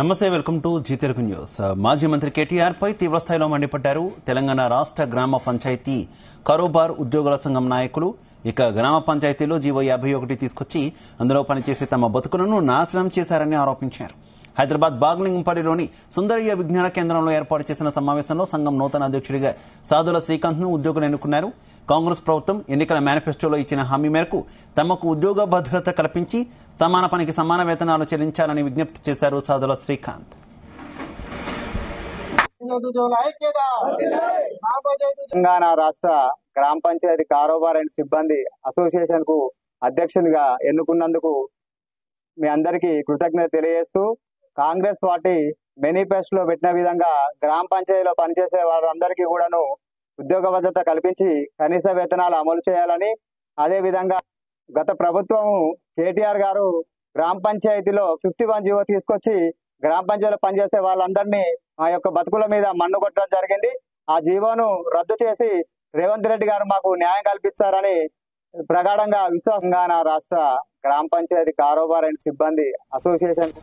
నమస్తే welcome to Zee Telugu news మాజీ మంత్రి కేటీఆర్ పై తీవ్రస్థాయిలో మండిపడ్డారు తెలంగాణ రాష్ట్ర గ్రామ పంచాయతీ కరోబార్ ఉద్యోగుల సంఘం నాయకులు ఇక గ్రామ పంచాయతీలో జీవో యాభై ఒకటి తీసుకొచ్చి అందులో పనిచేసే తమ బతుకులను నాశనం చేశారని ఆరోపించారు హైదరాబాద్ బాగ్లింగంపల్లిలోని సుందరయ్య విజ్ఞాన కేంద్రంలో ఏర్పాటు చేసిన సమావేశంలో సంఘం నూతన అధ్యక్షుడిగా సాధుల శ్రీకాంత్ ను ఉద్యోగులు ఎన్నుకున్నారు కాంగ్రెస్ ప్రభుత్వం ఎన్నికల మేనిఫెస్టోలో ఇచ్చిన హామీ మేరకు తమకు ఉద్యోగ భద్రత కల్పించి సమాన పనికి సమాన వేతనాలు చెల్లించాలని విజ్ఞప్తి చేశారు సాధుల శ్రీకాంత్ ఉద్యోగుల ఐక్యత నామోదేదు తెలంగాణ రాష్ట్ర గ్రామ పంచాయతీ కారోబార్ అండ్ సిబ్బంది అసోసియేషన్ కు అధ్యక్షునిగా ఎన్నుకున్నందుకు మీ అందరికీ కృతజ్ఞత తెలియజేస్తూ కాంగ్రెస్ పార్టీ మేనిఫెస్టోలో పెట్టిన విధంగా గ్రామ పంచాయతీలో పనిచేసే వారందరికీ కూడాను ఉద్యోగ భద్రత కల్పించి కనీస వేతనాలు అమలు చేయాలని అదే విధంగా గత ప్రభుత్వం కేటీఆర్ గారు గ్రామ పంచాయతీలో ఫిఫ్టీ వన్ జీవో తీసుకొచ్చి గ్రామ పంచాయతీలో పనిచేసే వాళ్ళందరినీ ఆ యొక్క బతుకుల మీద మన్ను కొట్టడం జరిగింది ఆ జీవోను రద్దు చేసి రేవంత్ రెడ్డి గారు మాకు న్యాయం కల్పిస్తారని ప్రగాఢంగా విశ్వాసంగాన రాష్ట్ర గ్రామ పంచాయతీ కారోబార్ అండ్ సిబ్బంది అసోసియేషన్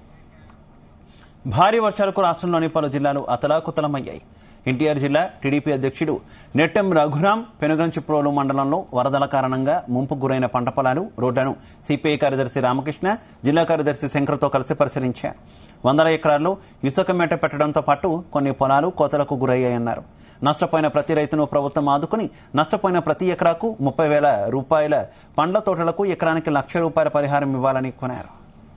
భారీ వర్షాలకు రాష్ట్రంలోని పలు జిల్లాలు అతలాకుతలమయ్యాయి ఎన్టీఆర్ జిల్లా టీడీపీ అధ్యక్షుడు నెట్టెం రఘురాం పెనుగంచిప్రోలు మండలంలో వరదల కారణంగా ముంపు గురైన పంట పొలాలు రోడ్లను సిపిఐ కార్యదర్శి రామకృష్ణ జిల్లా కార్యదర్శి శంకర్తో కలిసి పరిశీలించారు వందల ఎకరాల్లో ఇసుక మేట పెట్టడంతో పాటు కొన్ని పొలాలు కోతలకు గురయ్యాయన్నారు నష్టపోయిన ప్రతి రైతును ప్రభుత్వం ఆదుకుని నష్టపోయిన ప్రతి ఎకరాకు ముప్పై వేల రూపాయల పండ్ల తోటలకు ఎకరానికి లక్ష రూపాయల పరిహారం ఇవ్వాలని కొన్నారు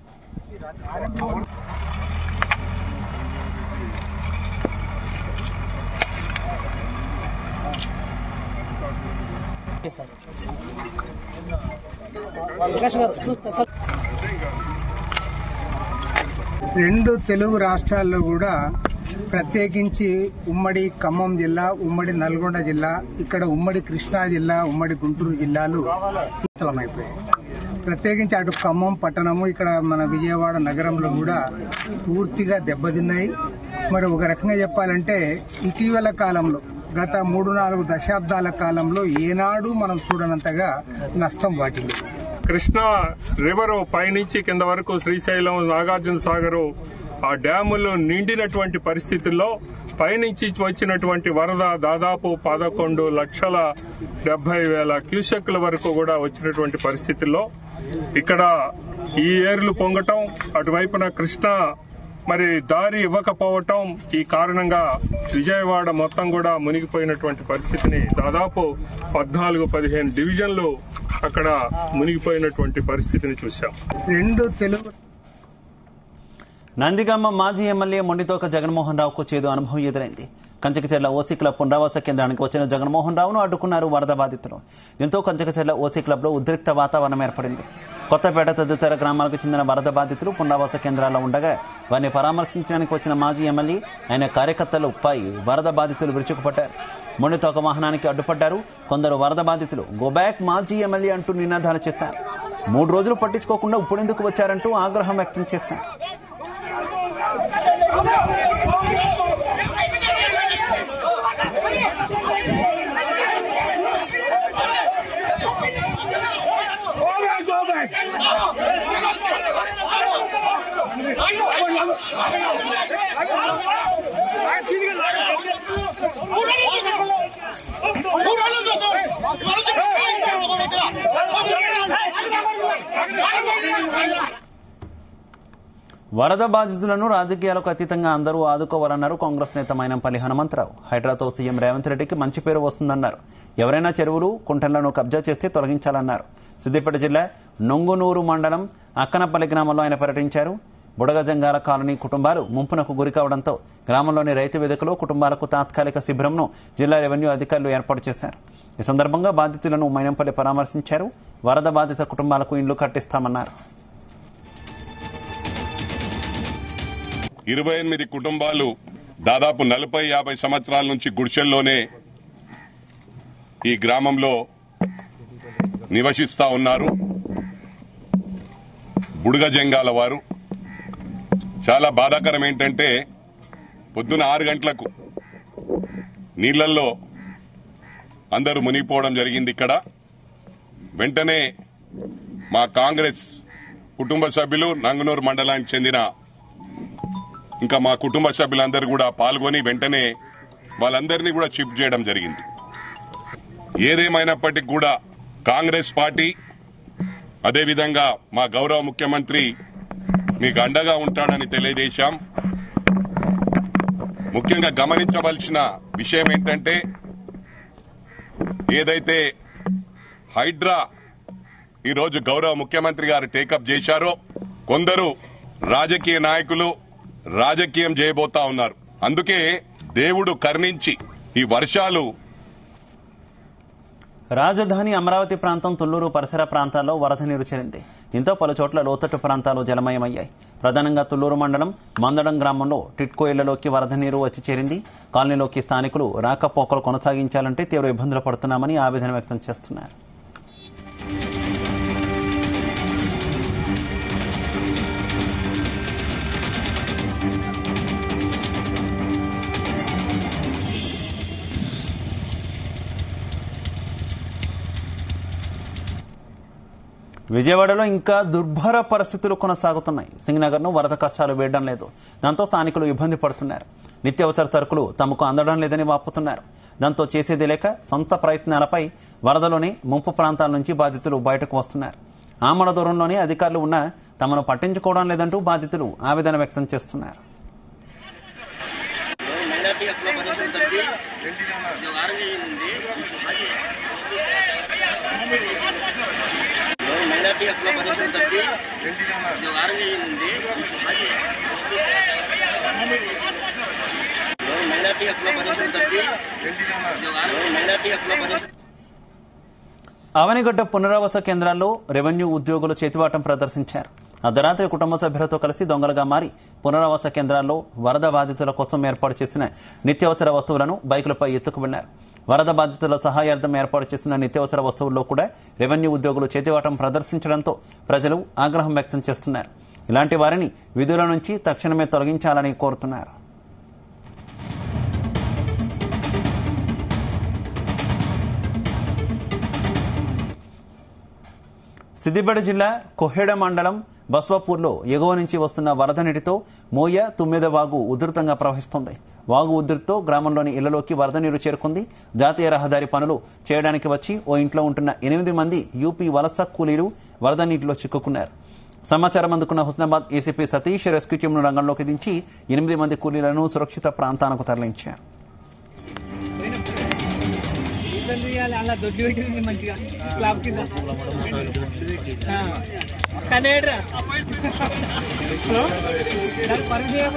రెండు తెలుగు రాష్ట్రాల్లో కూడా ప్రత్యేకించి ఉమ్మడి ఖమ్మం జిల్లా ఉమ్మడి నల్గొండ జిల్లా ఇక్కడ ఉమ్మడి కృష్ణా జిల్లా ఉమ్మడి గుంటూరు జిల్లాలు విఫలమైపోయాయి ప్రత్యేకించి అటు ఖమ్మం పట్టణము ఇక్కడ మన విజయవాడ నగరంలో కూడా పూర్తిగా దెబ్బతిన్నాయి మరి ఒక రకంగా చెప్పాలంటే ఇటీవల కాలంలో గత మూడు నాలుగు దశాబ్దాల కాలంలో ఏనాడు మనం చూడనంతగా నష్టం వాటిల్లింది కృష్ణా రివర్ పైనుంచి కింద వరకు శ్రీశైలం నాగార్జున సాగరు ఆ డ్యాములు నిండినటువంటి పరిస్థితుల్లో పైనుంచి వచ్చినటువంటి వరద దాదాపు పదకొండు లక్షల డెబ్బై వేల క్యూసెక్ల వరకు కూడా వచ్చినటువంటి పరిస్థితుల్లో ఇక్కడ ఈ ఏర్లు పొంగటం అటువైపున కృష్ణా మరి దారి ఇవ్వకపోవటం ఈ కారణంగా విజయవాడ మొత్తం కూడా మునిగిపోయినటువంటి పరిస్థితిని దాదాపు పద్నాలుగు పదిహేను డివిజన్లు అక్కడ మునిగిపోయినటువంటి పరిస్థితిని చూశాం రెండు తెలుగు నందిగామ మాజీ ఎమ్మెల్యే మొండితోక జగన్మోహన్ రావుకు చేదు అనుభవం ఎదురైంది కంచకచెర్ల ఓసీ క్లబ్ పునరావాస కేంద్రానికి వచ్చిన జగన్మోహన్ రావును అడ్డుకున్నారు వరద బాధితులు దీంతో కంచకచెర్ల ఓసీ క్లబ్లో ఉద్రిక్త వాతావరణం ఏర్పడింది కొత్తపేట తదితర గ్రామాలకు చెందిన వరద బాధితులు పునరావాస కేంద్రాల్లో ఉండగా వారిని పరామర్శించడానికి వచ్చిన మాజీ ఎమ్మెల్యే ఆయన కార్యకర్తలపై వరద బాధితులు విరుచుకుపట్టారు మొండితోక వాహనానికి అడ్డుపడ్డారు కొందరు వరద బాధితులు గోబ్యాక్ మాజీ ఎమ్మెల్యే అంటూ నినాదాలు చేశారు మూడు రోజులు పట్టించుకోకుండా ఇప్పుడెందుకు వచ్చారంటూ ఆగ్రహం వ్యక్తం చేశారు వరద బాధితులను రాజకీయాలకు అతీతంగా అందరూ ఆదుకోవాలన్నారు కాంగ్రెస్ నేత మైనంపల్లి హనుమంతరావు హైడ్రాతో సీఎం రేవంత్ రెడ్డికి మంచి పేరు వస్తుందన్నారు ఎవరైనా చెరువులు కుంటలను కబ్జా చేస్తే తొలగించాలన్నారు సిద్దిపేట జిల్లా నొంగునూరు మండలం అక్కనపల్లి గ్రామంలో ఆయన పర్యటించారు బుడగజంగాల కాలనీ కుటుంబాలు ముంపునకు గురి కావడంతో గ్రామంలోని రైతు వేదికలో కుటుంబాలకు తాత్కాలిక శిబిరంను జిల్లా రెవెన్యూ అధికారులు ఏర్పాటు చేశారు ఈ సందర్భంగా బాధితులను మైనంపల్లి పరామర్శించారు వరద బాధిత కుటుంబాలకు ఇండ్లు కట్టిస్తామన్నారు ఇరవై ఎనిమిది కుటుంబాలు దాదాపు నలభై యాభై సంవత్సరాల నుంచి గుడిసెల్లోనే ఈ గ్రామంలో నివసిస్తా ఉన్నారు బుడగ జంగాల వారు చాలా బాధాకరం ఏంటంటే పొద్దున ఆరు గంటలకు నీళ్లలో అందరూ మునిగిపోవడం జరిగింది ఇక్కడ వెంటనే మా కాంగ్రెస్ కుటుంబ సభ్యులు నంగనూరు మండలానికి చెందిన ఇంకా మా కుటుంబ సభ్యులందరూ కూడా పాల్గొని వెంటనే వాళ్ళందరినీ కూడా షిఫ్ట్ చేయడం జరిగింది ఏదేమైనప్పటికీ కూడా కాంగ్రెస్ పార్టీ అదేవిధంగా మా గౌరవ ముఖ్యమంత్రి మీకు అండగా ఉంటాడని తెలియజేశాం ముఖ్యంగా గమనించవలసిన విషయం ఏంటంటే ఏదైతే హైడ్రా ఈరోజు గౌరవ ముఖ్యమంత్రి గారు టేకప్ చేశారో కొందరు రాజకీయ నాయకులు రాజకీయం చేయబోతా ఉన్నారు అందుకే దేవుడు కర్ణించి ఈ వర్షాలు రాజధాని అమరావతి ప్రాంతం తుళ్లూరు పరిసర ప్రాంతాల్లో వరద నీరు చేరింది దీంతో పలు చోట్ల లోతట్టు ప్రాంతాలు జలమయమయ్యాయి ప్రధానంగా తుళ్లూరు మండలం మందడం గ్రామంలో టిట్కో ఇళ్లలోకి వరద నీరు వచ్చి చేరింది కాలనీలోకి స్థానికులు రాకపోకలు కొనసాగించాలంటే తీవ్ర ఇబ్బందులు పడుతున్నామని ఆవేదన వ్యక్తం చేస్తున్నారు విజయవాడలో ఇంకా దుర్భర పరిస్థితులు కొనసాగుతున్నాయి సింగనగర్ను వరద కష్టాలు వేయడం లేదు దాంతో స్థానికులు ఇబ్బంది పడుతున్నారు నిత్యావసర సరుకులు తమకు అందడం లేదని వాపుతున్నారు దాంతో చేసేది లేక సొంత ప్రయత్నాలపై వరదలోని ముంపు ప్రాంతాల నుంచి బాధితులు బయటకు వస్తున్నారు ఆమడ దూరంలోనే అధికారులు ఉన్నా తమను పట్టించుకోవడం లేదంటూ బాధితులు ఆవేదన వ్యక్తం చేస్తున్నారు మైనార్టీ హక్కుల పరిరక్షణ సమితి जो ఆర్మీ ఉంది మైనార్టీ హక్కుల పరిరక్షణ సమితి जो ఆర్మీ ఉంది మైనార్టీ హక్కుల పరిరక్షణ సమితి जो ఆర్మీ మైనార్టీ హక్కుల పరిరక్షణ అవనిగడ్డ పునరావాస కేంద్రాల్లో రెవెన్యూ ఉద్యోగులు చేతివాటం ప్రదర్శించారు అర్ధరాత్రి కుటుంబ సభ్యులతో కలిసి దొంగలుగా మారి పునరావాస కేంద్రాల్లో వరద బాధితుల కోసం ఏర్పాటు చేసిన నిత్యావసర వస్తువులను బైకులపై ఎత్తుకు వెళ్లారు వరద బాధితుల సహాయార్థం ఏర్పాటు చేసిన నిత్యావసర వస్తువుల్లో కూడా రెవెన్యూ ఉద్యోగులు చేతివాటం ప్రదర్శించడంతో ప్రజలు ఆగ్రహం వ్యక్తం చేస్తున్నారు ఇలాంటి వారిని విధుల నుంచి తక్షణమే తొలగించాలని కోరుతున్నారు సిద్దిపేట జిల్లా కొహేడ మండలం బస్వాపూర్లో ఎగువ నుంచి వస్తున్న వరద నీటితో మోయ తుమ్మెద వాగు ఉధృతంగా ప్రవహిస్తోంది వాగు ఉధృతితో గ్రామంలోని ఇళ్లలోకి వరద నీరు చేరుకుంది జాతీయ రహదారి పనులు చేయడానికి వచ్చి ఓ ఇంట్లో ఉంటున్న ఎనిమిది మంది యూపీ వలస కూలీలు వరద నీటిలో చిక్కుకున్నారు సమాచారం అందుకున్న హుస్నాబాద్ ఏసీపీ సతీష్ రెస్క్యూ టీంను రంగంలోకి దించి ఎనిమిది మంది కూలీలను సురక్షిత ప్రాంతానికి తరలించారు అలా దొడ్డి పెట్టింది మంచిగా క్లాబ్ కింద కనేడ్రా పరిచయం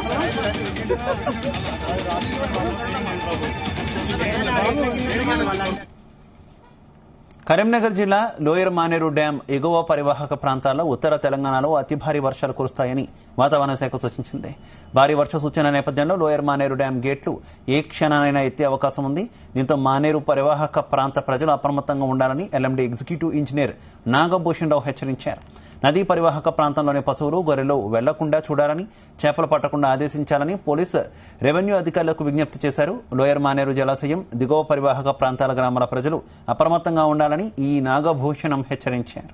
కరీంనగర్ జిల్లా లోయర్ మానేరు డ్యాం ఎగువ పరివాహక ప్రాంతాల్లో ఉత్తర తెలంగాణలో అతి భారీ వర్షాలు కురుస్తాయని వాతావరణ శాఖ సూచించింది భారీ వర్ష సూచన నేపథ్యంలో లోయర్ మానేరు డ్యాం గేట్లు ఏ క్షణానైనా ఎత్తే అవకాశం ఉంది దీంతో మానేరు పరివాహక ప్రాంత ప్రజలు అప్రమత్తంగా ఉండాలని LMD executive engineer Nagabhushan Rao హెచ్చరించారు నదీ పరివాహక ప్రాంతంలోని పశువులు గొర్రెలు వెళ్లకుండా చూడాలని చేపలు పట్టకుండా ఆదేశించాలని పోలీసు రెవెన్యూ అధికారులకు విజ్ఞప్తి చేశారు లోయర్ మానేరు జలాశయం దిగువ పరివాహక ప్రాంతాల గ్రామాల ప్రజలు అప్రమత్తంగా ఉండాలని ఈ నాగభూషణం హెచ్చరించారు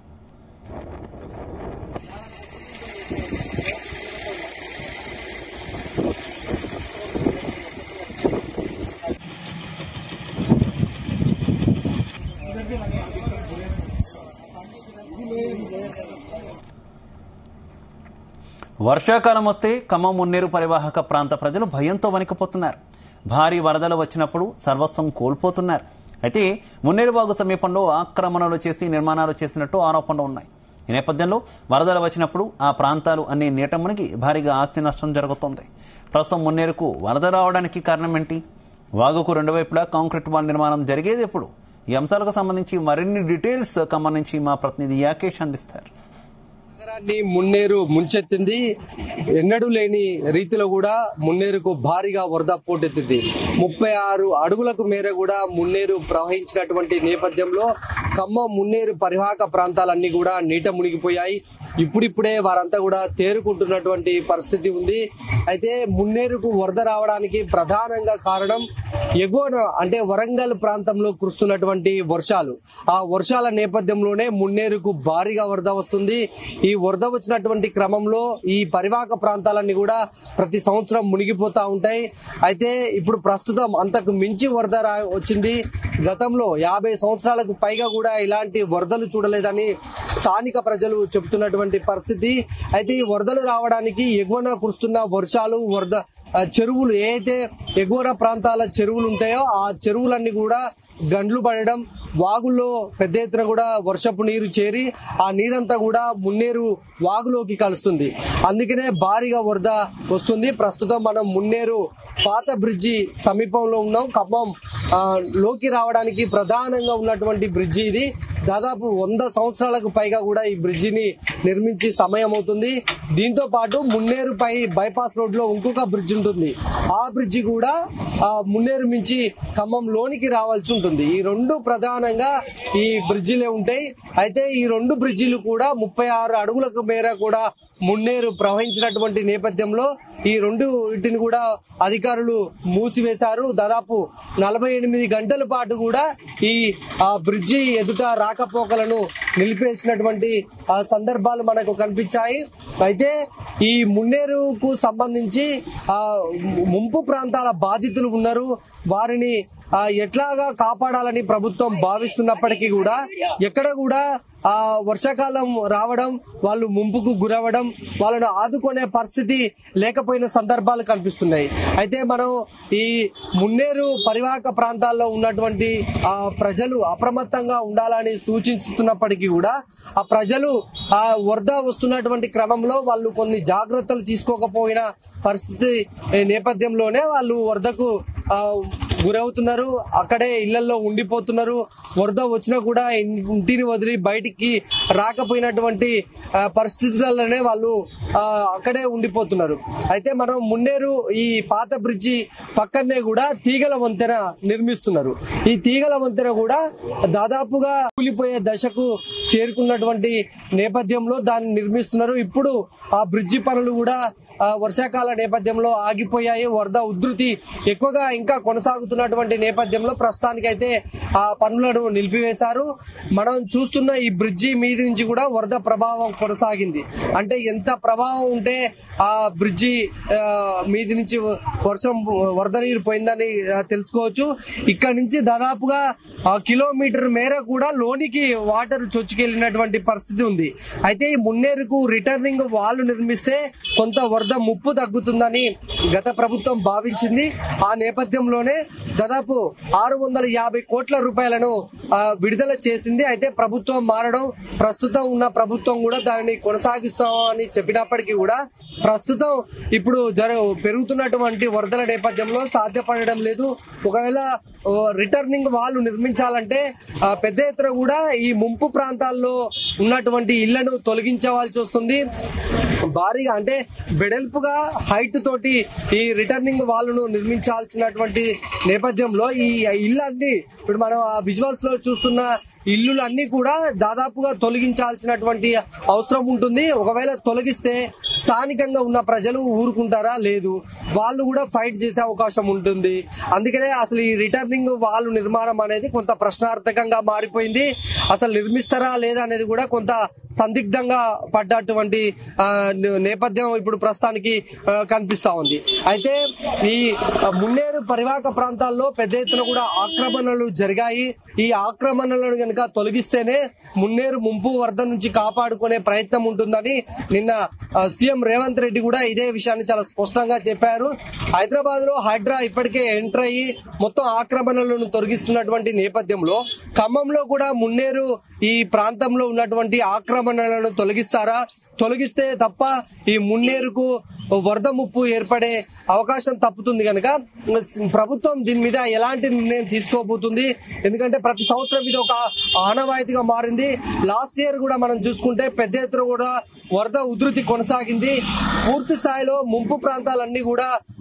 వర్షాకాలం వస్తే ఖమ్మం మున్నేరు పరివాహక ప్రాంత ప్రజలు భయంతో వణికిపోతున్నారు భారీ వరదలు వచ్చినప్పుడు సర్వస్వం కోల్పోతున్నారు అయితే మున్నేరు వాగు సమీపంలో ఆక్రమణలు చేసి నిర్మాణాలు చేసినట్టు ఆరోపణలు ఉన్నాయి ఈ నేపథ్యంలో వరదలు వచ్చినప్పుడు ఆ ప్రాంతాలు అన్ని నీట మునిగి భారీగా ఆస్తి నష్టం జరుగుతోంది ప్రస్తుతం మున్నేరుకు వరద రావడానికి కారణం ఏంటి వాగుకు రెండు వైపులా కాంక్రీట్ వాల్ నిర్మాణం జరిగేది ఎప్పుడు ఈ అంశాలకు సంబంధించి మరిన్ని డీటెయిల్స్ ఖమ్మం నుంచి మా ప్రతినిధి యాకేష్ అందిస్తారు నగరాన్ని మున్నేరు ముంచెత్తింది ఎన్నడూ లేని రీతిలో కూడా మున్నేరుకు భారీగా వరద పోటెత్తింది ముప్పై ఆరు అడుగులకు మేర కూడా మున్నేరు ప్రవహించినటువంటి నేపథ్యంలో ఖమ్మం మున్నేరు పరివాహక ప్రాంతాలన్నీ కూడా నీట మునిగిపోయాయి ఇప్పుడిప్పుడే వారంతా కూడా తేరుకుంటున్నటువంటి పరిస్థితి ఉంది అయితే మున్నేరుకు వరద రావడానికి ప్రధానంగా కారణం ఎగువన అంటే వరంగల్ ప్రాంతంలో కురుస్తున్నటువంటి వర్షాలు ఆ వర్షాల నేపథ్యంలోనే మున్నేరుకు భారీగా వరద వస్తుంది ఈ వరద వచ్చినటువంటి క్రమంలో ఈ పరివాహక ప్రాంతాలన్నీ కూడా ప్రతి సంవత్సరం మునిగిపోతా ఉంటాయి అయితే ఇప్పుడు ప్రస్తుతం అంతకు మించి వరద రా వచ్చింది గతంలో యాభై సంవత్సరాలకు పైగా కూడా ఇలాంటి వరదలు చూడలేదని స్థానిక ప్రజలు చెబుతున్నటువంటి పరిస్థితి అయితే ఈ వరదలు రావడానికి ఎగువన కురుస్తున్న వర్షాలు వరద ఆ, చెరువులు ఏ అయితే ఎగువన ప్రాంతాల చెరువులు ఉంటాయో ఆ చెరువులన్నీ కూడా గండ్లు పడడం వాగుల్లో పెద్ద ఎత్తున కూడా వర్షపు నీరు చేరి ఆ నీరంతా కూడా మున్నేరు వాగులోకి కలుస్తుంది అందుకనే భారీగా వరద వస్తుంది ప్రస్తుతం మనం మున్నేరు పాత బ్రిడ్జి సమీపంలో ఉన్నాం ఖమ్మం ఆ, లోకి రావడానికి ప్రధానంగా ఉన్నటువంటి బ్రిడ్జి ఇది దాదాపు వంద సంవత్సరాలకు పైగా కూడా ఈ బ్రిడ్జిని నిర్మించి సమయం అవుతుంది దీంతో పాటు మున్నేరు పై బైపాస్ రోడ్ లో ఇంకొక బ్రిడ్జ్ ఉంటుంది ఆ బ్రిడ్జి కూడా ఆ, మున్నేరు మించి ఖమ్మం లోనికి రావాల్సి ఉంటుంది ఈ రెండు ప్రధానంగా ఈ బ్రిడ్జిలే ఉంటాయి అయితే ఈ రెండు బ్రిడ్జిలు కూడా ముప్పై ఆరు అడుగులకు మేర కూడా మున్నేరు ప్రవహించినటువంటి నేపథ్యంలో ఈ రెండు వీటిని కూడా అధికారులు మూసివేశారు దాదాపు నలభై ఎనిమిది గంటల పాటు కూడా ఈ ఆ బ్రిడ్జి ఎదుట రాకపోకలను నిలిపేసినటువంటి ఆ సందర్భాలు మనకు కనిపించాయి అయితే ఈ మున్నేరుకు సంబంధించి ఆ ముంపు ప్రాంతాల బాధితులు ఉన్నారు వారిని ఆ, ఎట్లాగా కాపాడాలని ప్రభుత్వం భావిస్తున్నప్పటికీ కూడా ఎక్కడ కూడా ఆ వర్షాకాలం రావడం వాళ్ళు ముంపుకు గురవడం వాళ్ళను ఆదుకునే పరిస్థితి లేకపోయిన సందర్భాలు కనిపిస్తున్నాయి అయితే మనం ఈ మున్నేరు పరివాహక ప్రాంతాల్లో ఉన్నటువంటి ఆ ప్రజలు అప్రమత్తంగా ఉండాలని సూచిస్తున్నప్పటికీ కూడా ఆ ప్రజలు ఆ వరద వస్తున్నటువంటి క్రమంలో వాళ్ళు కొన్ని జాగ్రత్తలు తీసుకోకపోయిన పరిస్థితి నేపథ్యంలోనే వాళ్ళు వరదకు ఆ, గురవుతున్నారు అక్కడే ఇళ్లలో ఉండిపోతున్నారు వరద వచ్చినా కూడా ఇంటిని వదిలి బయటికి రాకపోయినటువంటి ఆ, పరిస్థితులలోనే వాళ్ళు ఆ, అక్కడే ఉండిపోతున్నారు అయితే మనం మున్నేరు ఈ పాత బ్రిడ్జి పక్కనే కూడా తీగల వంతెన నిర్మిస్తున్నారు ఈ తీగల వంతెన కూడా దాదాపుగా కూలిపోయే దశకు చేరుకున్నటువంటి నేపథ్యంలో దాన్ని నిర్మిస్తున్నారు ఇప్పుడు ఆ బ్రిడ్జి పనులు కూడా ఆ, వర్షాకాల నేపథ్యంలో ఆగిపోయాయి వరద ఉధృతి ఎక్కువగా ఇంకా కొనసాగుతున్నటువంటి నేపథ్యంలో ప్రస్తుతానికైతే ఆ పనులను నిలిపివేశారు మనం చూస్తున్న ఈ బ్రిడ్జి మీద నుంచి కూడా వరద ప్రభావం కొనసాగింది అంటే ఎంత ప్రభావం ఉంటే ఆ బ్రిడ్జి ఆ, మీది నుంచి వర్షం వరద నీరు పోయిందని ఆ, తెలుసుకోవచ్చు ఇక్కడ నుంచి దాదాపుగా ఆ, కిలోమీటర్ మేర కూడా లోనికి వాటర్ చొచ్చుకెళ్ళినటువంటి పరిస్థితి ఉంది అయితే ఈ మున్నేరుకు రిటర్నింగ్ వాళ్ళు నిర్మిస్తే కొంత వరద ముప్పు తగ్గుతుందని గత ప్రభుత్వం భావించింది ఆ నేపథ్యంలోనే దాదాపు ఆరు వందల యాభై కోట్ల రూపాయలను ఆ, విడుదల చేసింది అయితే ప్రభుత్వం మారడం ప్రస్తుతం ఉన్న ప్రభుత్వం కూడా దానిని కొనసాగిస్తామని చెప్పినప్పటికీ కూడా ప్రస్తుతం ఇప్పుడు జర పెరుగుతున్నటువంటి వరదల నేపథ్యంలో సాధ్యపడడం లేదు ఒకవేళ ఓ, రిటర్నింగ్ వాళ్ళు నిర్మించాలంటే ఆ, పెద్ద ఎత్తున కూడా ఈ ముంపు ప్రాంతాల్లో ఉన్నటువంటి ఇళ్లను తొలగించవలసి వస్తుంది భారీగా అంటే వెడల్పుగా హైట్ తోటి ఈ రిటర్నింగ్ వాళ్ళను నిర్మించాల్సినటువంటి నేపథ్యంలో ఈ ఇళ్ళన్నీ ఇప్పుడు మనం ఆ విజువల్స్ లో చూస్తున్న ఇల్లులన్నీ కూడా దాదాపుగా తొలగించాల్సినటువంటి అవసరం ఉంటుంది ఒకవేళ తొలగిస్తే స్థానికంగా ఉన్న ప్రజలు ఊరుకుంటారా లేదు వాళ్ళు కూడా ఫైట్ చేసే అవకాశం ఉంటుంది అందుకనే అసలు ఈ రిటర్నింగ్ వాళ్ళు నిర్మాణం అనేది కొంత ప్రశ్నార్థకంగా మారిపోయింది అసలు నిర్మిస్తారా లేదా అనేది కూడా కొంత సందిగ్ధంగా పడ్డటువంటి ఆ, నే- నేపథ్యం ఇప్పుడు ప్రస్తుతానికి ఆ, కనిపిస్తా ఉంది అయితే ఈ ఆ, మున్నేరు పరివాహక ప్రాంతాల్లో పెద్ద ఎత్తున కూడా ఆక్రమణలు జరిగాయి ఈ ఆక్రమణలను కనుక తొలగిస్తేనే మున్నేరు ముంపు వరద నుంచి కాపాడుకునే ప్రయత్నం ఉంటుందని నిన్న ఆ, సీఎం రేవంత్ రెడ్డి కూడా ఇదే విషయాన్ని చాలా స్పష్టంగా చెప్పారు హైదరాబాద్ లో హైడ్రా ఇప్పటికే ఎంటర్ అయ్యి మొత్తం ఆక్రమణలను తొలగిస్తున్నటువంటి నేపథ్యంలో ఖమ్మంలో కూడా మున్నేరు ఈ ప్రాంతంలో ఉన్నటువంటి ఆక్రమణలను తొలగిస్తారా తొలగిస్తే తప్ప ఈ మున్నేరుకు వరద ముప్పు ఏర్పడే అవకాశం తప్పుతుంది కనుక ప్రభుత్వం దీని మీద ఎలాంటి నిర్ణయం తీసుకోబోతుంది ఎందుకంటే ప్రతి సంవత్సరం ఇది ఒక ఆనవాయితీగా మారింది లాస్ట్ ఇయర్ కూడా మనం చూసుకుంటే పెద్ద ఎత్తున కూడా వరద ఉధృతి కొనసాగింది పూర్తి స్థాయిలో ముంపు ప్రాంతాలన్నీ కూడా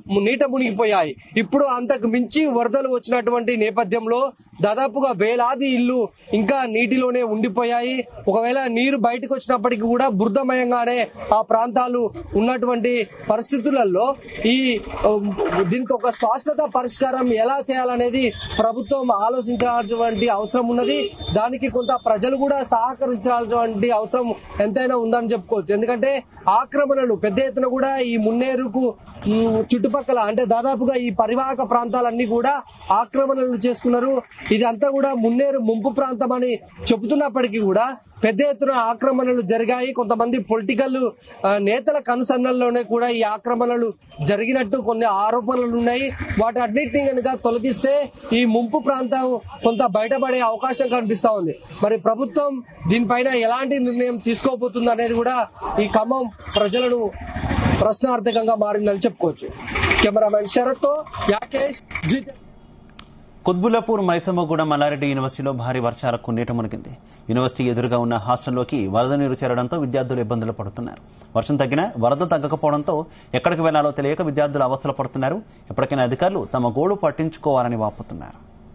ము- నీట మునిగిపోయాయి ఇప్పుడు అంతకు మించి వరదలు వచ్చినటువంటి నేపథ్యంలో దాదాపుగా వేలాది ఇల్లు ఇంకా నీటిలోనే ఉండిపోయాయి ఒకవేళ నీరు బయటకు వచ్చినప్పటికీ కూడా బురదమయంగానే ఆ ప్రాంతాలు ఉన్నటువంటి పరిస్థితులలో ఈ ఉమ్, దీనికి ఒక శాశ్వత పరిష్కారం ఎలా చేయాలనేది ప్రభుత్వం ఆలోచించాల్సినటువంటి అవసరం ఉన్నది దానికి కొంత ప్రజలు కూడా సహకరించాల్సినటువంటి అవసరం ఎంతైనా ఉందని చెప్పుకోవచ్చు ఎందుకంటే ఆక్రమణలు పెద్ద ఎత్తున కూడా ఈ మున్నేరుకు ఉమ్, చుట్టుపక్కల అంటే దాదాపుగా ఈ పరివాహక ప్రాంతాలన్నీ కూడా ఆక్రమణలు చేసుకున్నారు ఇది అంతా కూడా మున్నేరు ముంపు ప్రాంతం అని చెబుతున్నప్పటికీ కూడా పెద్ద ఎత్తున ఆక్రమణలు జరిగాయి కొంతమంది పొలిటికల్ ఆ, నేతల కనుసన్నల్లోనే కూడా ఈ ఆక్రమణలు జరిగినట్టు కొన్ని ఆరోపణలు ఉన్నాయి వాటి అన్నింటినీ కనుక తొలగిస్తే ఈ ముంపు ప్రాంతం కొంత బయటపడే అవకాశం కనిపిస్తా ఉంది మరి ప్రభుత్వం దీనిపైన ఎలాంటి నిర్ణయం తీసుకోబోతుంది అనేది కూడా ఈ ఖమ్మం ప్రజలను ప్రశ్నార్థకంగా మారిందని చెప్పుకోవచ్చు కెమెరామెన్ శరత్తో యాకేష్ జీ కుత్బుల్లాపూర్ మైసమ్మగూడ మల్లారెడ్డి యూనివర్సిటీలో భారీ వర్షాలకు నీట మునిగింది యూనివర్సిటీ ఎదురుగా ఉన్న హాస్టల్లోకి వరద నీరు చేరడంతో విద్యార్థులు ఇబ్బందులు పడుతున్నారు వర్షం తగ్గినా వరద తగ్గకపోవడంతో ఎక్కడికి వెళ్లాలో తెలియక విద్యార్థులు అవస్థలు పడుతున్నారు ఎప్పటికైనా అధికారులు తమ గోడు పట్టించుకోవాలని వాపుతున్నారు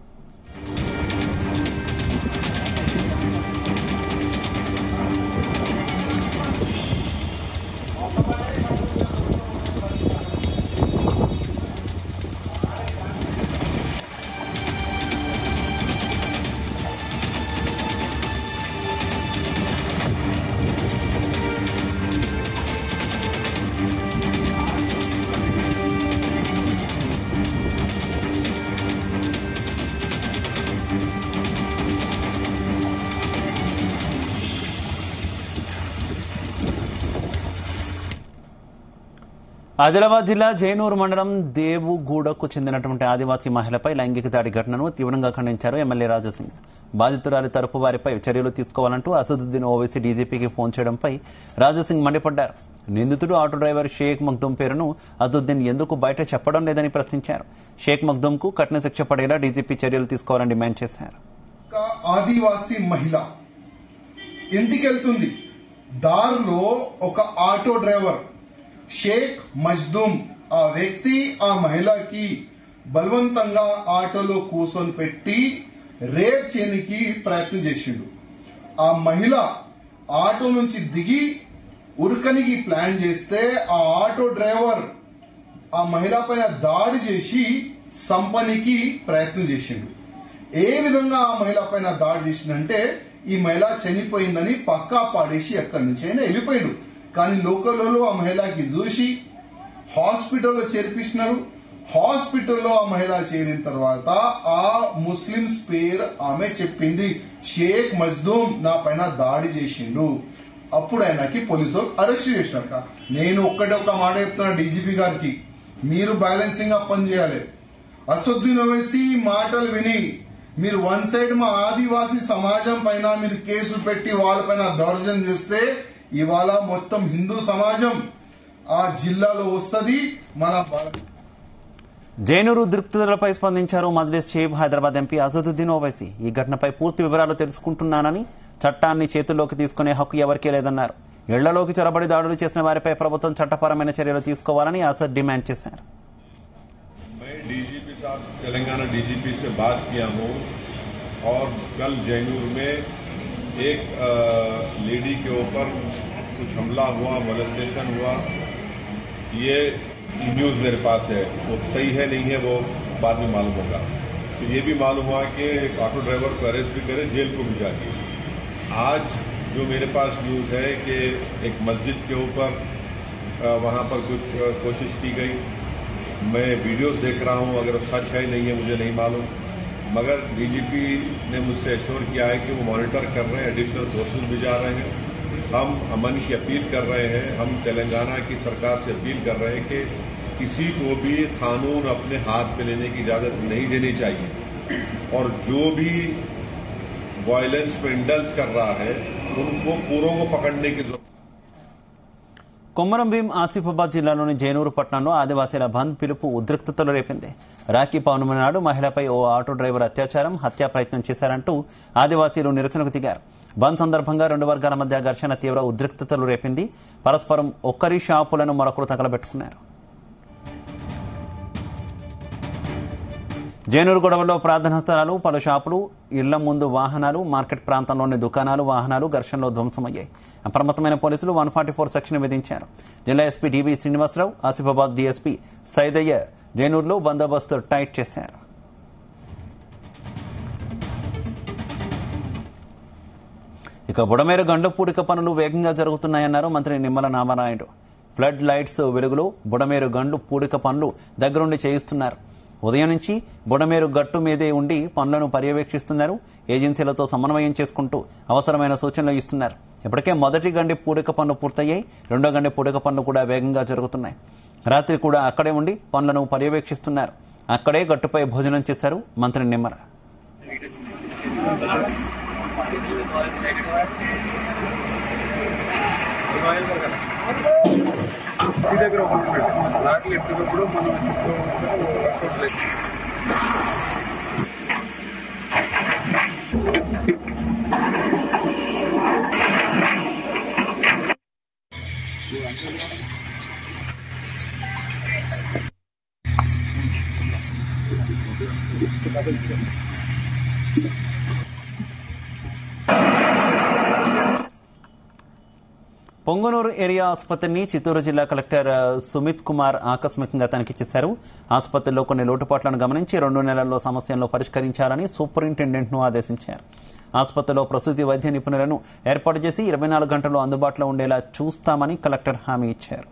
ఆదిలాబాద్ జిల్లా జైనూరు మండలం దేవుగూడకు చెందినటువంటి ఆదివాసీ మహిళపై లైంగిక దాడి ఘటనను తీవ్రంగా ఖండించారు ఎమ్మెల్యే రాజాసింగ్ బాధితురాలి తరపు వారిపై చర్యలు తీసుకోవాలంటూ అసదుద్దీన్ ఓవైసీ డీజీపీకి ఫోన్ చేయడంపై రాజాసింగ్ మండిపడ్డారు నిందితుడు ఆటో డ్రైవర్ షేక్ మగ్దూమ్ పేరును అసదుద్దీన్ ఎందుకు బయట చెప్పడం లేదని ప్రశ్నించారు షేక్ మగ్దూమ్కు కఠిన శిక్ష పడేలా డీజీపీ చర్యలు తీసుకోవాలని డిమాండ్ చేశారు ఒక ఆదివాసీ మహిళ ఇంటికి వెళ్తుంది దారిలో ఒక ఆటో డ్రైవర్ షేక్ మజ్దూమ్ ఆ వ్యక్తి ఆ మహిళకి బలవంతంగా ఆటోలో కూర్చొని పెట్టి రేప్ చేయనికి ప్రయత్నం చేసిండు ఆ మహిళ ఆటో నుంచి దిగి ఉరకనికి ప్లాన్ చేస్తే ఆ ఆటో డ్రైవర్ ఆ మహిళ పైన దాడి చేసి సంపనికి ప్రయత్నం చేసిండు ఏ విధంగా ఆ మహిళ పైన దాడి చేసిందంటే ఈ మహిళ చనిపోయిందని పక్కా పాడేసి ఎక్కడి నుంచి అయినా వెళ్ళిపోయాడు కానీ లోకల్లో ఆ మహిళకి చూసి హాస్పిటల్లో చేర్పించినారు హాస్పిటల్లో ఆ మహిళ చేరిన తర్వాత ఆ ముస్లిమ్స్ పేరు ఆమె చెప్పింది షేక్ మజ్దూమ్ నా పైన దాడి చేసిండు అప్పుడు ఆయనకి పోలీసులు అరెస్ట్ చేసినట్ట నేను ఒక్కటే ఒక మాట చెప్తున్నా డీజీపీ గారికి మీరు బ్యాలెన్సింగ్ గా పనిచేయాలి అసొద్దున్ ఓవైసీ మాటలు విని మీరు వన్ సైడ్ మా ఆదివాసీ సమాజం పైన మీరు కేసులు పెట్టి వాళ్ళపైన దౌర్జన్యం చేస్తే ఇవాళ మొత్తం హిందూ సమాజం ఆ జిల్లాలో వస్తుంది మన భారత జైనూరు ఉద్రిక్తతలపై స్పందించారు మజ్లిస్ చీఫ్ హైదరాబాద్ ఎంపీ అజదుద్దీన్ ఓవైసీ ఈ ఘటనపై పూర్తి వివరాలు తెలుసుకుంటున్నానని చట్టాన్ని చేతుల్లోకి తీసుకునే హక్కు ఎవరికీ లేదన్నారు ఇళ్లలోకి చొరబడి దాడులు చేసిన వారిపై ప్రభుత్వం చట్టపరమైన చర్యలు తీసుకోవాలని అసద్ డిమాండ్ చేశారు मैं डीजीपी साहब तेलंगाना डीजीपी से बात किया हूँ और कल जैनूर में एक अ, लेडी के ऊपर कुछ हमला हुआ मोलेस्टेशन हुआ ये न्यूज़ मेरे पास है वो सही है नहीं है वो बाद में मालूम होगा तो ये भी मालूम हुआ कि एक ऑटो ड्राइवर को अरेस्ट भी करे जेल को भी जाके आज जो मेरे पास न्यूज़ है कि एक मस्जिद के ऊपर अ, वहाँ पर कुछ अ, कोशिश की गई मैं वीडियोस देख रहा हूँ अगर वो सच है नहीं है मुझे नहीं मालूम मगर डीजीपी ने मुझसे एश्योर किया है कि वो मॉनिटर कर रहे हैं एडिशनल फोर्सेस भी जा रहे हैं हम अमन की अपील कर रहे हैं हम तेलंगाना की सरकार से अपील कर रहे हैं कि किसी को भी कानून अपने हाथ में लेने की इजाज़त नहीं देनी चाहिए और जो भी वायलेंस में इंडल्ज कर रहा है उनको पूरों को पकड़ने की जरूरत కొమ్మరం భీం ఆసిఫాబాద్ జిల్లాలోని జైనూరు పట్టణంలో ఆదివాసీల బంద్ పిలుపు ఉద్రిక్తతలు రేపింది రాఖీ పౌర్ణమి నాడు మహిళపై ఓ ఆటో డ్రైవర్ అత్యాచారం హత్యా ప్రయత్నం చేశారంటూ ఆదివాసీలు నిరసనకు దిగారు బంద్ సందర్భంగా రెండు వర్గాల మధ్య ఘర్షణ తీవ్ర ఉద్రిక్తతలు రేపింది పరస్పరం ఒక్కరి షాపులను మరొకరు తగలబెట్టుకున్నారు జైనూరు గొడవలో ప్రార్థనా స్థలాలు పలు షాపులు ఇళ్ల ముందు వాహనాలు మార్కెట్ ప్రాంతంలోని దుకాణాలు వాహనాలు ఘర్షణలో ధ్వంసమయ్యాయి అప్రమత్తమైన పోలీసులు వన్ ఫార్టీ ఫోర్ సెక్షన్ విధించారు జిల్లా SP DB Srinivasarao Asifabad DSP Saidaiah జైనూరులో బందోబస్తు టైట్ చేశారు ఇక బుడమేరు గండ్ల పూడిక పనులు వేగంగా జరుగుతున్నాయన్నారు మంత్రి నిమ్మల నామనాయుడు ఫ్లడ్ లైట్స్ వెలుగులో బుడమేరు గండ్లు పూడిక పనులు దగ్గరుండి చేయిస్తున్నారు ఉదయం నుంచి బుడమేరు గట్టు మీదే ఉండి పనులను పర్యవేక్షిస్తున్నారు ఏజెన్సీలతో సమన్వయం చేసుకుంటూ అవసరమైన సూచనలు ఇస్తున్నారు ఇప్పటికే మొదటి గండి పూడిక పనులు పూర్తయ్యాయి రెండో గండి పూడిక పనులు కూడా వేగంగా జరుగుతున్నాయి రాత్రి కూడా అక్కడే ఉండి పనులను పర్యవేక్షిస్తున్నారు అక్కడే గట్టుపై భోజనం చేశారు మంత్రి నిమ్మల ఇంటి దగ్గర ఒకటి పెట్టు లాట్లు ఎప్పటికప్పుడు మనం పొంగనూరు ఏరియా ఆసుపత్రిని చిత్తూరు జిల్లా కలెక్టర్ ఆ, సుమిత్ కుమార్ ఆకస్మికంగా తనిఖీ చేశారు ఆసుపత్రిలో కొన్ని లోటుపాట్లను గమనించి రెండు నెలల్లో సమస్యలను పరిష్కరించాలని సూపరింటెండెంట్ను ఆదేశించారు ఆసుపత్రిలో ప్రసూతి వైద్య నిపుణులను ఏర్పాటు చేసి ఇరవై నాలుగు గంటలు అందుబాటులో ఉండేలా చూస్తామని కలెక్టర్ హామీ ఇచ్చారు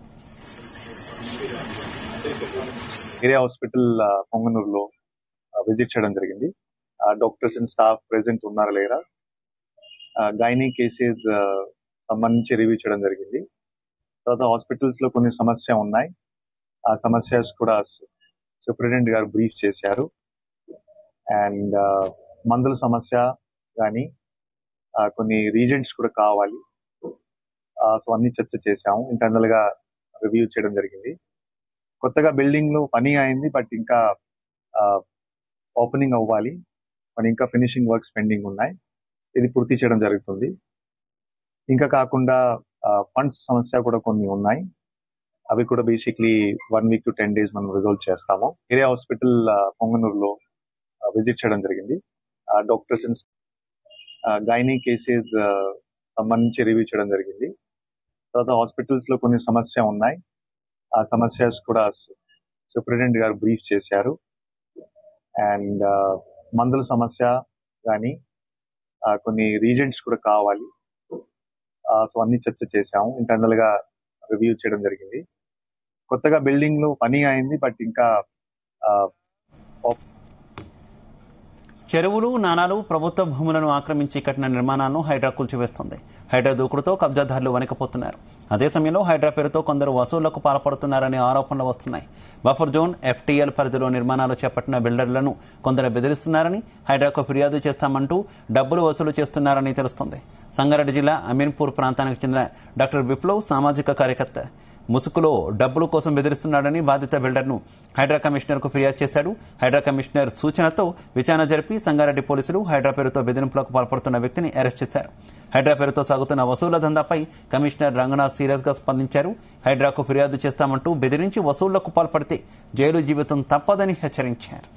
ఏరియా హాస్పిటల్ ఆ, పొంగనూరులో ఆ, విజిట్ చేయడం జరిగింది ఆ, డాక్టర్స్ అండ్ స్టాఫ్ ప్రెసెంట్ ఉన్నారా లేరా గైనీ కేసెస్ ఆ, సంబంధించి రివ్యూ చేయడం జరిగింది తర్వాత హాస్పిటల్స్ లో కొన్ని సమస్య ఉన్నాయి ఆ సమస్యస్ కూడా సూపరింటెండెంట్ గారు బ్రీఫ్ చేశారు అండ్ మందుల సమస్య కానీ కొన్ని రీజెంట్స్ కూడా కావాలి సో అన్ని చర్చ చేశాము ఇంటర్నల్ గా రివ్యూ చేయడం జరిగింది కొత్తగా బిల్డింగ్ లో పని అయింది బట్ ఇంకా ఓపెనింగ్ అవ్వాలి మరి ఇంకా ఫినిషింగ్ వర్క్స్ పెండింగ్ ఉన్నాయి ఇది పూర్తి చేయడం జరుగుతుంది ఇంకా కాకుండా ఫండ్స్ సమస్య కూడా కొన్ని ఉన్నాయి అవి కూడా basically one week to ten days మనం రిజాల్వ్ చేస్తాము ఏరియా హాస్పిటల్ పొంగనూరులో విజిట్ చేయడం జరిగింది డాక్టర్స్ అండ్ గైనీ కేసెస్ సంబంధించి రివ్యూ చేయడం జరిగింది తర్వాత హాస్పిటల్స్ లో కొన్ని సమస్య ఉన్నాయి ఆ సమస్యస్ కూడా సూపరింటెండెంట్ గారు బ్రీఫ్ చేశారు అండ్ మందుల సమస్య కానీ కొన్ని రీజెంట్స్ కూడా కావాలి సో అన్ని చర్చ చేశాము ఇంటర్నల్ గా రివ్యూ చేయడం జరిగింది కొత్తగా బిల్డింగ్ లో పని అయింది బట్ ఇంకా చెరువులు నానాలు ప్రభుత్వ భూములను ఆక్రమించి కట్టిన నిర్మాణాలను హైడ్రా కూల్చివేస్తోంది హైడ్రా దూకుడుతో కబ్జాదారులు వణికిపోతున్నారు అదే సమయంలో హైడ్రా పేరుతో కొందరు వసూళ్లకు పాల్పడుతున్నారనే ఆరోపణలు వస్తున్నాయి బఫర్ జోన్ ఎఫ్టీఎల్ పరిధిలో నిర్మాణాలు చేపట్టిన బిల్డర్లను కొందరు బెదిరిస్తున్నారని హైడ్రాకు ఫిర్యాదు చేస్తామంటూ డబ్బులు వసూలు చేస్తున్నారని తెలుస్తోంది సంగారెడ్డి జిల్లా అమీన్పూర్ ప్రాంతానికి చెందిన డాక్టర్ విప్లవ్ సామాజిక కార్యకర్త ముసుగులో డబ్బుల కోసం బెదిరిస్తున్నాడని బాధిత బిల్డర్ను హైడ్రా కమిషనర్కు ఫిర్యాదు చేశాడు హైడ్రా కమిషనర్ సూచనతో విచారణ జరిపి సంగారెడ్డి పోలీసులు హైడ్రా పేరుతో బెదిరింపులకు పాల్పడుతున్న వ్యక్తిని అరెస్ట్ చేశారు హైడ్రా పేరుతో సాగుతున్న వసూళ్ల దందాపై కమిషనర్ రంగనాథ్ సీరియస్ గా స్పందించారు హైడ్రాకు ఫిర్యాదు చేస్తామంటూ బెదిరించి వసూళ్లకు పాల్పడితే జైలు జీవితం తప్పదని హెచ్చరించారు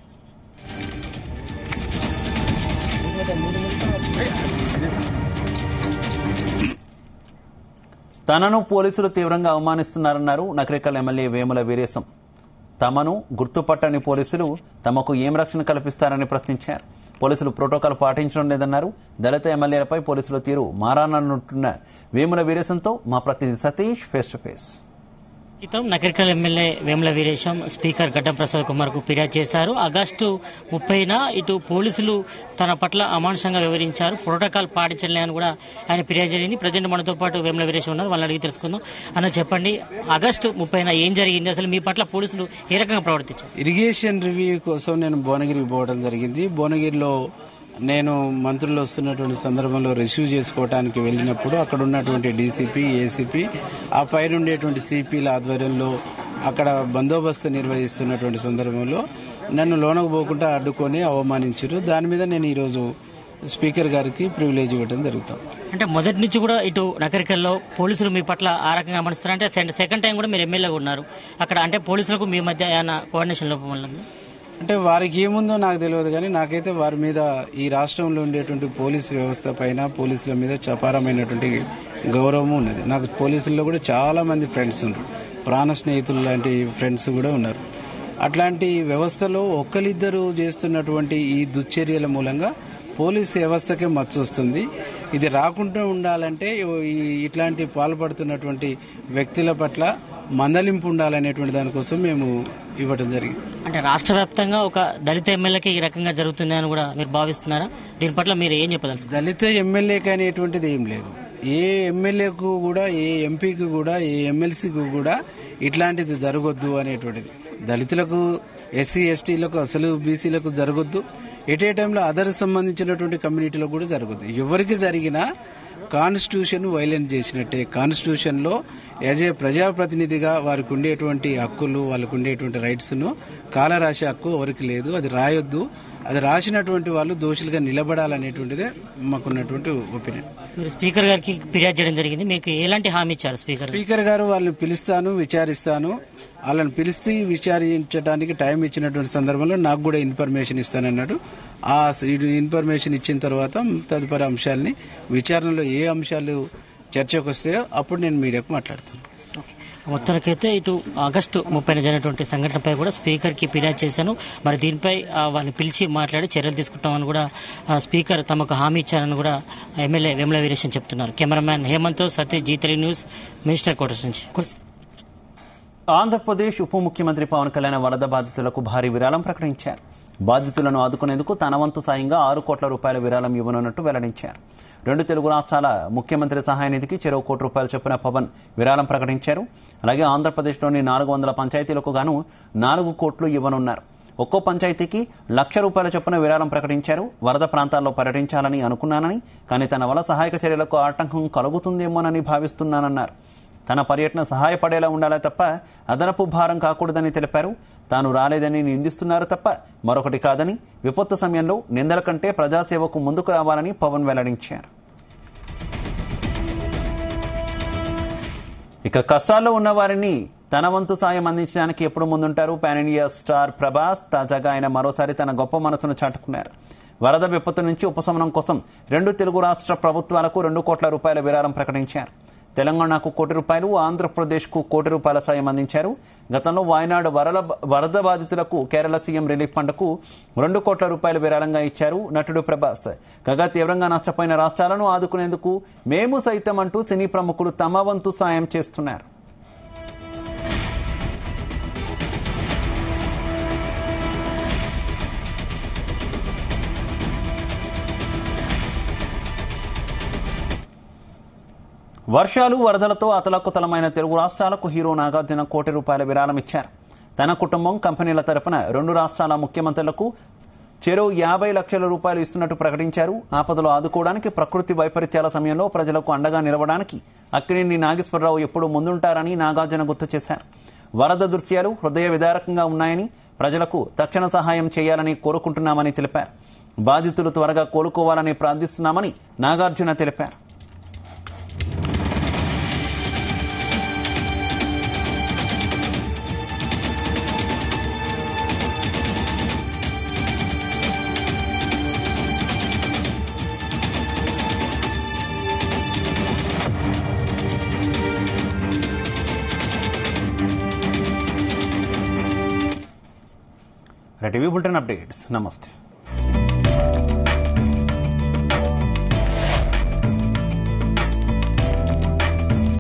తనను పోలీసులు తీవ్రంగా అవమానిస్తున్నారన్నారు నకరికల్ ఎమ్మెల్యే వేముల వీరేశం తమను గుర్తుపట్టని పోలీసులు తమకు ఏం రక్షణ కల్పిస్తారని ప్రశ్నించారు పోలీసులు ప్రోటోకాల్ పాటించడం లేదన్నారు దళిత ఎమ్మెల్యేలపై పోలీసుల తీరు మారానన్నుంటున్న వేముల వీరేశంతో మా ప్రతినిధి సతీష్ ఫేస్ టు ఫేస్ క్రితం నకరికల్ ఎమ్మెల్యే వేముల వీరేశం స్పీకర్ గడ్డం ప్రసాద్ కుమార్ కు ఫిర్యాదు చేశారు ఆగస్టు ముప్పైన ఇటు పోలీసులు తన పట్ల అమానుషంగా వివరించారు ప్రోటోకాల్ పాటించలేదని కూడా ఆయన ఫిర్యాదు జరిగింది ప్రజెంట్ మనతో పాటు వేముల వీరేశం ఉన్నారు వాళ్ళని అడిగి తెలుసుకుందాం అన్న చెప్పండి ఆగస్టు ముప్పైన ఏం జరిగింది అసలు మీ పట్ల పోలీసులు ఏ రకంగా ప్రవర్తించారు ఇరిగేషన్ రివ్యూ కోసం నేను భువనగిరికి పోవడం జరిగింది భువనగిరిలో నేను మంత్రులు వస్తున్నటువంటి సందర్భంలో రిసీవ్ చేసుకోవడానికి వెళ్ళినప్పుడు అక్కడ ఉన్నటువంటి డీసీపీ ఏసీపీ ఆ పైన ఉండేటువంటి సిపిల ఆధ్వర్యంలో అక్కడ బందోబస్తు నిర్వహిస్తున్నటువంటి సందర్భంలో నన్ను లోనకు పోకుండా అడ్డుకొని అవమానించారు దాని మీద నేను ఈరోజు స్పీకర్ గారికి ప్రివిలేజ్ ఇవ్వడం జరుగుతుంది అంటే మొదటి నుంచి కూడా ఇటు నకరికల్లో పోలీసులు మీ పట్ల ఆ రకంగా గమనిస్తారు అంటే సెకండ్ టైం కూడా మీరు ఎమ్మెల్యేగా ఉన్నారు అక్కడ అంటే పోలీసులకు మీ మధ్య ఏమైనా కోఆర్డినేషన్ లోపం వల్ల ఉందా? అంటే వారికి ఏముందో నాకు తెలియదు కానీ నాకైతే వారి మీద ఈ రాష్ట్రంలో ఉండేటువంటి పోలీసు వ్యవస్థ పైన పోలీసుల మీద చపారమైనటువంటి గౌరవం ఉన్నది నాకు పోలీసుల్లో కూడా చాలా మంది ఫ్రెండ్స్ ఉన్నారు ప్రాణ స్నేహితులు లాంటి ఫ్రెండ్స్ కూడా ఉన్నారు అట్లాంటి వ్యవస్థలో ఒక్కరిద్దరు చేస్తున్నటువంటి ఈ దుశ్చర్యల మూలంగా పోలీస్ వ్యవస్థకే మచ్చ వస్తుంది ఇది రాకుండా ఉండాలంటే ఈ ఇట్లాంటి పాల్పడుతున్నటువంటి వ్యక్తుల పట్ల మందలింపు ఉండాలనేటువంటి దానికోసం మేము ఇవ్వడం జరిగింది అంటే రాష్ట్ర వ్యాప్తంగా ఒక దళిత ఎమ్మెల్యేకి ఈ రకంగా జరుగుతుందని కూడా మీరు భావిస్తున్నారా దీని పట్ల మీరు ఏం చెప్పదలుచుకున్నారు దళిత ఎమ్మెల్యేకి అనేటువంటిది ఏం లేదు ఏ ఎమ్మెల్యేకు కూడా ఏ ఎంపీకి కూడా ఏ ఎమ్మెల్సీకి కూడా ఇట్లాంటిది జరగొద్దు అనేటువంటిది దళితులకు ఎస్సీ ఎస్టీలకు అసలు బీసీలకు జరగొద్దు ఎట్ ఏ టైంలో అదర్ సంబంధించినటువంటి కమ్యూనిటీలో కూడా జరగదు ఎవరికి జరిగినా కాన్స్టిట్యూషన్ వైలెంట్ చేసినట్టే కాన్స్టిట్యూషన్లో యాజ్ ఏ ప్రజాప్రతినిధిగా వారికి ఉండేటువంటి హక్కులు వాళ్ళకు ఉండేటువంటి రైట్స్ను కాలరాసే హక్కు ఎవరికి లేదు అది రాయొద్దు అది రాసినటువంటి వాళ్ళు దోషులుగా నిలబడాలనేటువంటిదే మాకున్నటువంటి ఒపీనియన్ మీరు స్పీకర్ గారికి ఫిర్యాదు చేయడం జరిగింది మీకు ఎలాంటి హామీ ఇచ్చారు స్పీకర్ స్పీకర్ గారు వాళ్ళని పిలుస్తాను విచారిస్తాను వాళ్ళని పిలిస్తే విచారించడానికి టైం ఇచ్చినటువంటి సందర్భంలో నాకు కూడా ఇన్ఫర్మేషన్ ఇస్తానన్నాడు ఆ ఇన్ఫర్మేషన్ ఇచ్చిన తర్వాత తదుపరి అంశాలని విచారణలో ఏ అంశాలు చర్చకు వస్తాయో అప్పుడు నేను మీడియాకు మాట్లాడతాను మొత్తానికైతే ఇటు ఆగస్టు ముప్పై జరిగినటువంటి సంఘటనపై కూడా స్పీకర్కి ఫిర్యాదు చేశాను మరి దీనిపై ఆ, వాళ్ళని పిలిచి మాట్లాడి చర్యలు తీసుకుంటామని కూడా ఆ, స్పీకర్ తమకు హామీ ఇచ్చారని కూడా ఎమ్మెల్యే వేముల వీరేశం చెప్తున్నారు cameraman Hemanth Satish Zee three news minister quarters నుంచి ఆంధ్రప్రదేశ్ ఉప ముఖ్యమంత్రి పవన్ కళ్యాణ్ వరద బాధితులకు భారీ విరాళం ప్రకటించారు బాధితులను ఆదుకునేందుకు తన వంతు సాయంగా ఆరు కోట్ల రూపాయల విరాళం ఇవ్వనున్నట్టు వెల్లడించారు రెండు తెలుగు రాష్ట్రాల ముఖ్యమంత్రి సహాయ నిధికి చెరో కోటి రూపాయలు చొప్పున పవన్ విరాళం ప్రకటించారు అలాగే ఆంధ్రప్రదేశ్లోని నాలుగు వందల పంచాయతీలకు గాను నాలుగు కోట్లు ఇవ్వనున్నారు ఒక్కో పంచాయతీకి లక్ష రూపాయల చొప్పున విరాళం ప్రకటించారు వరద ప్రాంతాల్లో పర్యటించాలని అనుకున్నానని కానీ తన వల్ల సహాయక చర్యలకు ఆటంకం కలుగుతుందేమోనని భావిస్తున్నానన్నారు తన పర్యటన సహాయపడేలా ఉండాలే తప్ప అదనపు భారం కాకూడదని తెలిపారు తాను రాలేదని నిందిస్తున్నారు తప్ప మరొకటి కాదని విపత్తు సమయంలో నిందల కంటే ప్రజాసేవకు ముందుకు రావాలని పవన్ వెల్లడించారు ఇక కష్టాల్లో ఉన్న వారిని తన వంతు సాయం అందించడానికి ఎప్పుడు ముందుంటారు పాన్ ఇండియా స్టార్ ప్రభాస్ తాజాగా ఆయన మరోసారి తన గొప్ప మనసును చాటుకున్నారు వరద విపత్తు నుంచి ఉపశమనం కోసం రెండు తెలుగు రాష్ట్ర ప్రభుత్వాలకు రెండు కోట్ల రూపాయల విరాళం ప్రకటించారు తెలంగాణకు కోటి రూపాయలు ఆంధ్రప్రదేశ్కు కోటి రూపాయల సాయం అందించారు గతంలో వాయనాడు వరల వరద బాధితులకు కేరళ సీఎం రిలీఫ్ ఫండ్కు రెండు కోట్ల రూపాయలు విరాళంగా ఇచ్చారు నటుడు ప్రభాస్ కాగా తీవ్రంగా నష్టపోయిన రాష్ట్రాలను ఆదుకునేందుకు మేము సైతం అంటూ సినీ ప్రముఖులు తమ వంతు సాయం చేస్తున్నారు వర్షాలు వరదలతో అతలకుతలమైన తెలుగు రాష్ట్రాలకు హీరో నాగార్జున కోటి రూపాయల విరాళం ఇచ్చారు తన కుటుంబం కంపెనీల తరపున రెండు రాష్ట్రాల ముఖ్యమంత్రులకు చెరో యాభై లక్షల రూపాయలు ఇస్తున్నట్టు ప్రకటించారు ఆపదలో ఆదుకోవడానికి ప్రకృతి వైపరీత్యాల సమయంలో ప్రజలకు అండగా నిలవడానికి అక్కినేని నాగేశ్వరరావు ఎప్పుడూ ముందుంటారని నాగార్జున గుర్తు చేశారు వరద దృశ్యాలు హృదయ విదారకంగా ఉన్నాయని ప్రజలకు తక్షణ సహాయం చేయాలని కోరుకుంటున్నామని తెలిపారు బాధితులు త్వరగా కోలుకోవాలని ప్రార్థిస్తున్నామని నాగార్జున తెలిపారు టీవీ బులెటిన్ అప్డేట్స్ నమస్తే